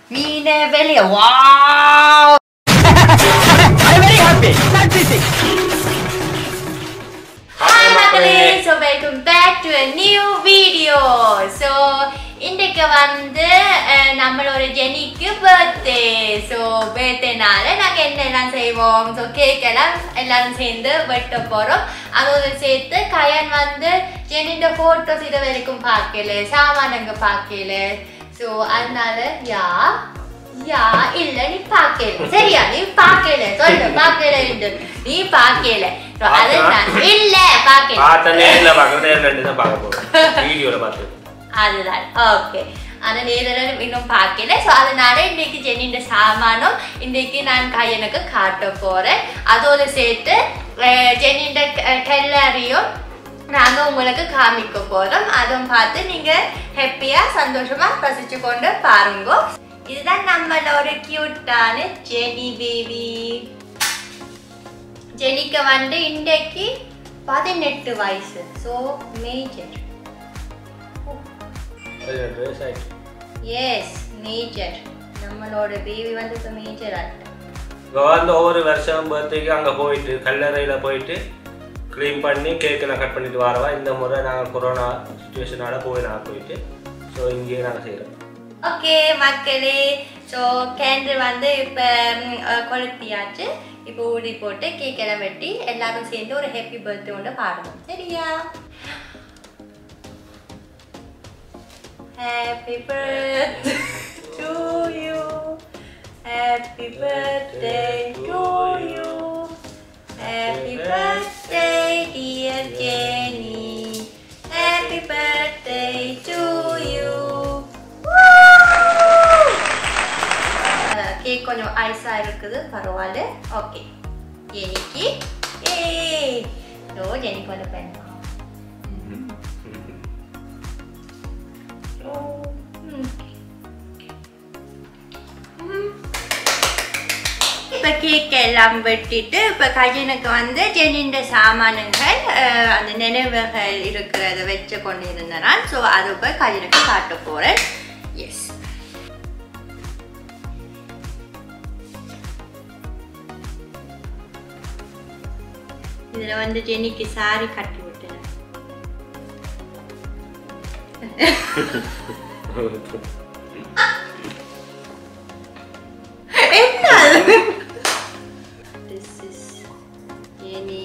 மீன வெளிய wow I'm very happy. Not busy. Hi மக்களே so welcome back to a new video so இன்றைக்கு வந்து அஹ், நம்மளோட ஜெனிக்கு பர்த்டே ஸோ பர்த்டேனால நாங்கள் என்னெல்லாம் செய்வோம் ஸோ கேக் எல்லாம் எல்லாரும் சேர்ந்து வெட்ட போகிறோம் அதோட சேர்த்து கயன் வந்து ஜெனின்ற ஃபோட்டோஸ் இது வரைக்கும் பார்க்கல சாமானங்க பார்க்கல ஸோ அதனால யா யா இல்ல நீ பார்க்கல சரியா நீ பார்க்கல சொல்லு பார்க்கல நீ பார்க்கல So, அதுதான் இல்ல பார்க்கல பார்த்த நேரில் பார்க்க நேரில் தான் பார்க்க போகிறோம் வீடியோவில் பார்த்து அதுதான் ஓகே ஆனா நேரில் இன்னும் பார்க்கல ஸோ அதனால இன்னைக்கு ஜெனின்ற சாமானும் இன்னைக்கு நான் கையனுக்கு காட்ட போறேன் அதோட சேர்த்து அஹ், ஜெனின்ற டெல்லரையும் நாங்க உங்களுக்கு காமிக்க போறோம் அதுவும் பார்த்து நீங்க ஹாப்பியா சந்தோஷமா ரசிச்சு கொண்டு பாருங்க இதுதான் நம்மளோட கியூட்டான ஜெனி பேபி ஜெனிக்கு வந்து இன்றைக்கு பதினெட்டு வயசு ஸோ மேஜர் ட்ரெஸ் ஆகிட்டு எஸ் மேஜர் நம்மளோட பேபி வந்து இப்போ மேஜர் ஆகிட்டேன் இப்போ வந்து ஒவ்வொரு வருஷம் பர்த்டேக்கு அங்கே போயிட்டு கல்லறையில் போயிட்டு க்ளீன் பண்ணி கேக்கெல்லாம் கட் பண்ணிட்டு வரவா இந்த முறை நாங்கள் கொரோனா சுச்சுவேஷனால போய் நான் போயிட்டு ஸோ இங்கேயே நாங்கள் செய்கிறோம் ஓகே மக்களே ஸோ கேண்டில் வந்து இப்போ கொளுத்தியாச்சு இப்போ ஊடி போட்டு கேக் எல்லாம் வெட்டி எல்லாரும் சேர்ந்து ஒரு ஹாப்பி பர்த்டே ஒன்று பாடணும் சரியா happy birthday to you happy birthday to you happy birthday dear Jenny happy birthday to you cake கொஞ்சம் ஐஸா இருக்குது பரவாயில்ல ஓகே ஜெனிக்கு ஏ ஓ ஜெனிக்கு வந்து பென் இப்போ கேக் எல்லாம் வெட்டிட்டு இப்போ கஜனுக்கு வந்து ஜெனின்ற சாமானங்கள் அஹ், அந்த நினைவுகள் இருக்கிறத வச்சு கொண்டு இருந்தனான் ஸோ அதை போய் கஜனுக்கு காட்ட போகிறேன் எஸ் இதுல வந்து ஜெனிக்கு சாரி கட்டி விட்டேன் என்ன அது? This is Jenny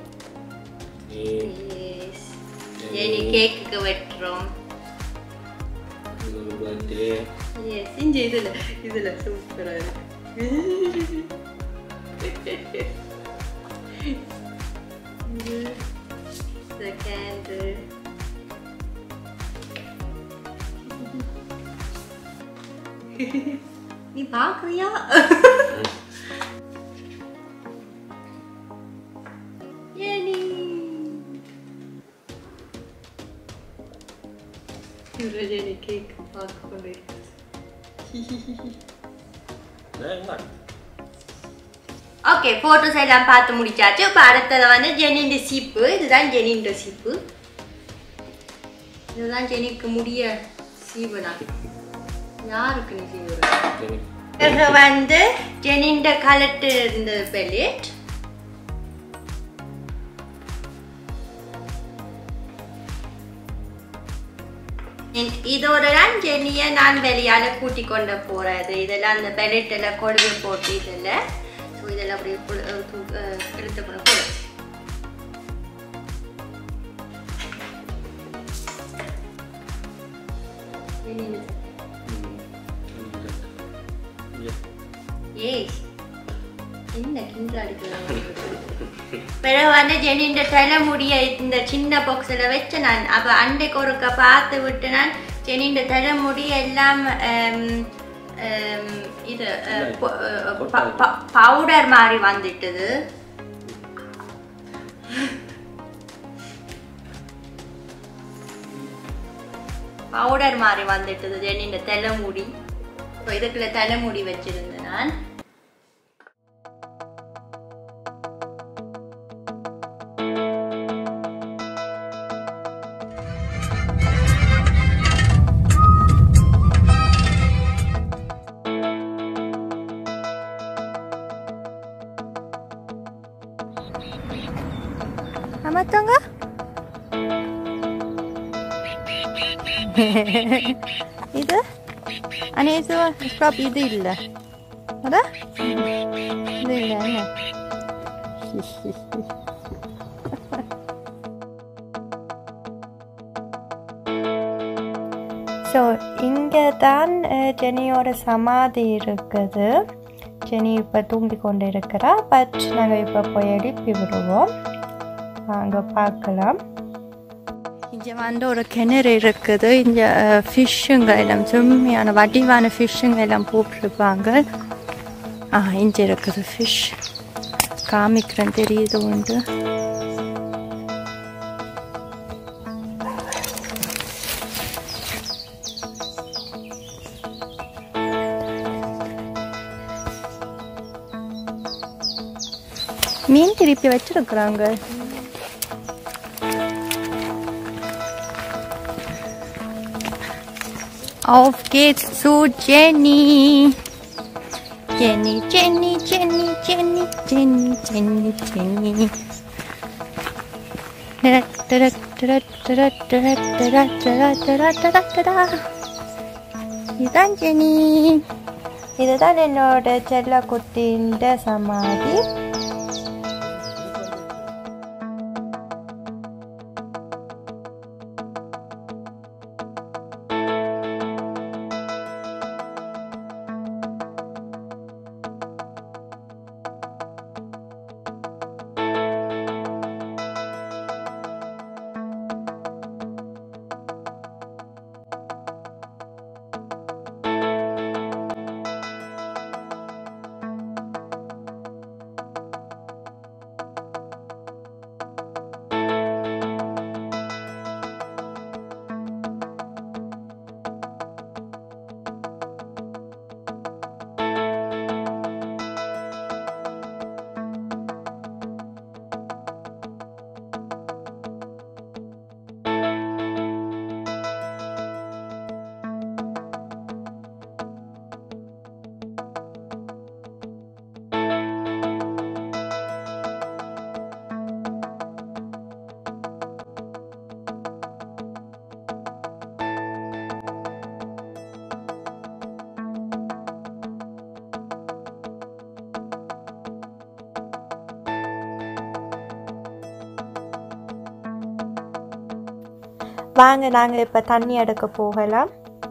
Yes. Jenny கேக்குக்கு வெட்டுறோம் பர்த்டே Yes, இங்க இதுல இதுல சூப்பரா இருக்கு இது the candle நீ பாக்குறியா ஏனி இவரே கேக் பார்க்க கொண்டு ஓகே ஃபோட்டோஸ் எல்லாம் பார்த்து முடிச்சாச்சு இப்போ அடுத்தது வந்து ஜெனின்ற சீப்பு இதுதான் ஜெனின்ற சீப்பு இதுதான் ஜெனிக்கு முடிய சீவனா யாருக்கு நீ சீவுற இது வந்து ஜெனின்ற கலட்டு இருந்த பெலிட் இதோட தான் ஜெனியை நான் வெளியால கூட்டி கொண்டு போறது இதெல்லாம் அந்த பெலட் எல்லாம் கொழுவி போட்டு இதில் ஸோ இதெல்லாம் அப்படியே புழு- அஹ் தூ- அஹ் எடுத்து கூட போடு ஏய் என்ன கிண்டல் அடிக்கிறாங்க பிறகு வந்து ஜெனின்ற தலைமுடிய இந்த சின்ன பாக்ஸில் வச்சு நான் அப்போ அண்டைக்கு ஒருக்க பார்த்து விட்டு நான் ஜெனின்ற தலைமுடி எல்லாம் ஹம், ஹம், இது பவுடர் மாதிரி வந்துட்டுது பவுடர் மாதிரி வந்துட்டுது ஜெனின்ற தலைமுடி இப்போ இதுக்குள்ள தலைமுடி வச்சிருந்தேன் நான் இது அனேசுவா ஸ்டாப் இது இல்லை அதா இது இல்லை என்ன ஸோ இங்கே தான் அஹ், ஜெனியோட சமாதி இருக்குது ஜெனி இப்போ தூங்கி கொண்டு இருக்கிறா பட் நாங்கள் இப்போ போய் எழுப்பி விடுவோம் அங்கே பார்க்கலாம் இங்கே வந்து ஒரு கிணறு இருக்குது இங்கே ஃபிஷ்ஷுங்க எல்லாம் செம்மையான வடிவான ஃபிஷ்ஷுங்க எல்லாம் போட்டிருப்பாங்க ஆ இங்கே இருக்குது ஃபிஷ் காமிக்கிறேன் தெரியுது உண்டு மீன் திருப்பி வச்சிருக்கிறாங்க Auf geht's zu Jenny. Jenny, Jenny, Jenny, Jenny, Jenny, Jenny, Jenny. இதுதான் ஜெனி இதுதான் என்னோட செல்ல குட்டியின் சமாதி வாங்க நாங்கள் இப்போ தண்ணி எடுக்க போகலாம்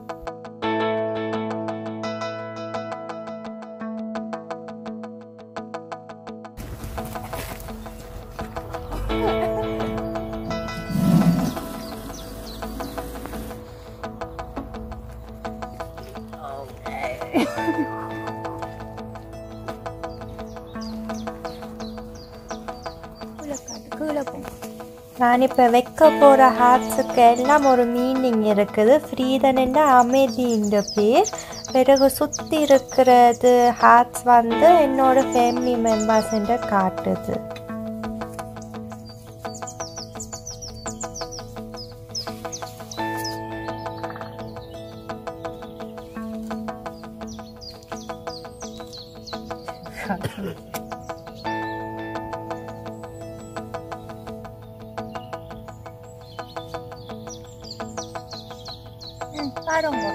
நான் இப்போ வைக்க போகிற ஹார்ட்ஸுக்கு எல்லாம் ஒரு மீனிங் இருக்குது ஃப்ரீதன் என்ற அமைதின்ற பேர் பிறகு சுற்றி இருக்கிறது ஹார்ட்ஸ் வந்து என்னோட ஃபேமிலி மெம்பர்ஸ் என்ற காட்டுது ம், பாருங்க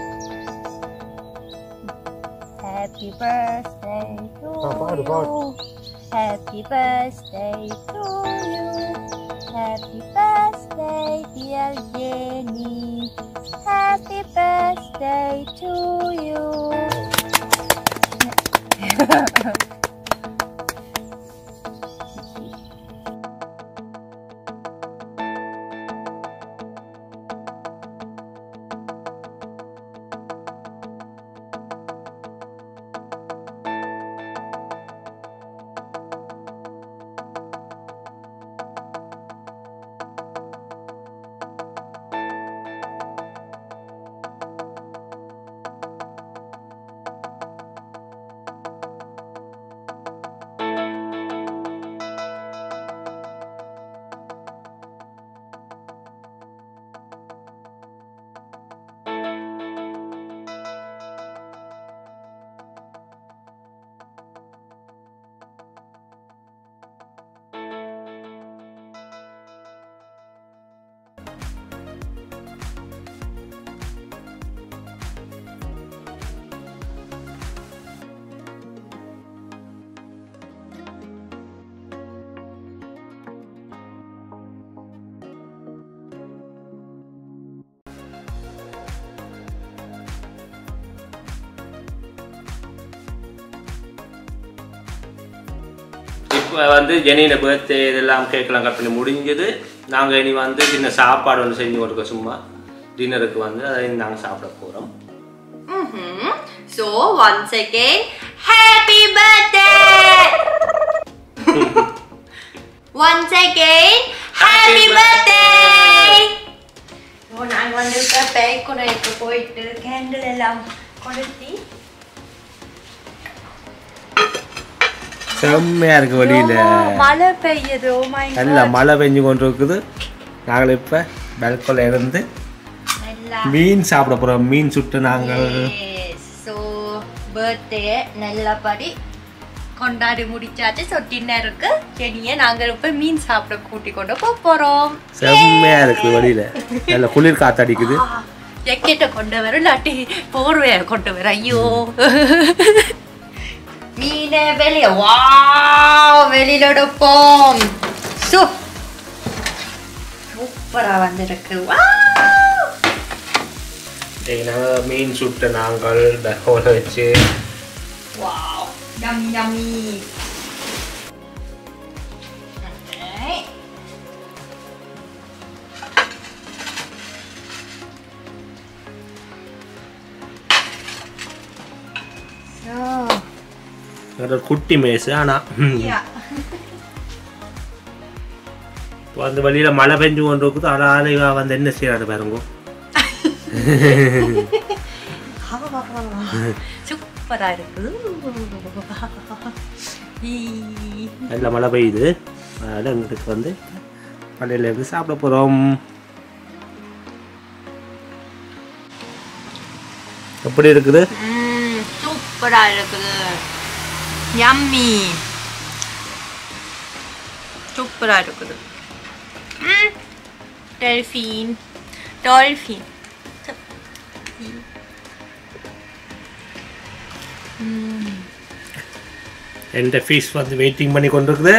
Happy birthday to ஆ, பாடு, பாடு. you. Happy birthday to you. Happy birthday, dear Jenny. Happy birthday to you. இப்போ வந்து ஜெனியோட பர்த்டே இதெல்லாம் கேக்கெல்லாம் கட் பண்ணி முடிஞ்சது நாங்கள் இனி வந்து சின்ன சாப்பாடு ஒன்று செஞ்சு கொடுக்க சும்மா டின்னருக்கு வந்து அதை நாங்கள் சாப்பிட போகிறோம் Mm-hmm. So once again, happy birthday! once again, happy Happy birthday! ஓ நாங்கள் வந்து இப்போ பேக்குனைக்கு போயிட்டு கேண்டில் எல்லாம் கொளுத்தி செம்மையாக இருக்குது வெளியில் மழை பெய்யுது ஓ மை நல்ல மழை பெஞ்சு கொண்டு இருக்குது நாங்கள் இப்போ பெல்கோல இருந்து நல்லா மீன் சாப்பிட போகிறோம் மீன் சுட்டு நாங்கள் ஸோ பர்த்டே நல்லபடி கொண்டாடி முடிச்சாச்சு ஸோ டின்னருக்கு செடியை நாங்கள் இப்போ மீன் சாப்பிட கூட்டி கொண்டு போக போகிறோம் செம்மையாக இருக்குது வெளியில் நல்ல குளிர் காத்தடிக்குது ஜக்கெட்டை கொண்டு வர இல்லாட்டி போர்வையை கொண்டு வர ஐயோ மீனை வெளிய வா வெளியில எடுப்போம் சூ சூப்பரா வந்திருக்கு வா இன்னைக்கு நாங்கள் மீன் சுட்டு நாங்கள் பெல்கோல வச்சு wow yummy yummy Okay. So, ஒரு குட்டி மேசு ஆனால் yeah. இப்போ அந்த வழியில் மழை பெஞ்சு கொண்டு இருக்குது ஆனால் இவ வந்து என்ன செய்யறாரு பாருங்க சூப்பரா இருக்கு ஈ. நல்ல மழை பெய்யுது அதனால் எங்களுக்கு வந்து மழையில இருந்து சாப்பிட போகிறோம் எப்படி இருக்குது ம், சூப்பரா இருக்குது யம்மி சூப்பரா இருக்குது டெல்ஃபின் டால்ஃபின் எந்த ஃபீஸ் வந்து வெயிட்டிங் பண்ணி கொண்டு இருக்குது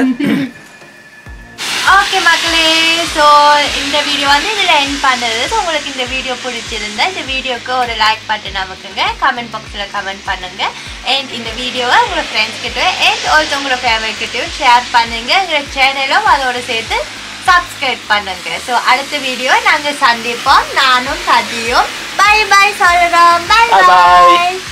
ஓகே மக்களே ஸோ இந்த வீடியோ வந்து இதில் என் பண்ணது ஸோ உங்களுக்கு இந்த வீடியோ பிடிச்சிருந்தா இந்த வீடியோக்கு ஒரு லைக் பட்டன் நமக்குங்க கமெண்ட் பாக்ஸில் கமெண்ட் பண்ணுங்க அண்ட் இந்த வீடியோவை உங்களோட ஃப்ரெண்ட்ஸ் கிட்ட அண்ட் ஆல்சோ உங்களோட ஃபேமிலி கிட்டயும் ஷேர் பண்ணுங்க எங்களோட சேனலும் அதோட சேர்த்து சப்ஸ்கிரைப் பண்ணுங்க ஸோ அடுத்த வீடியோ நாங்கள் சந்திப்போம் நானும் சதியும் பை பை சொல்கிறோம் பை Bye bye. பை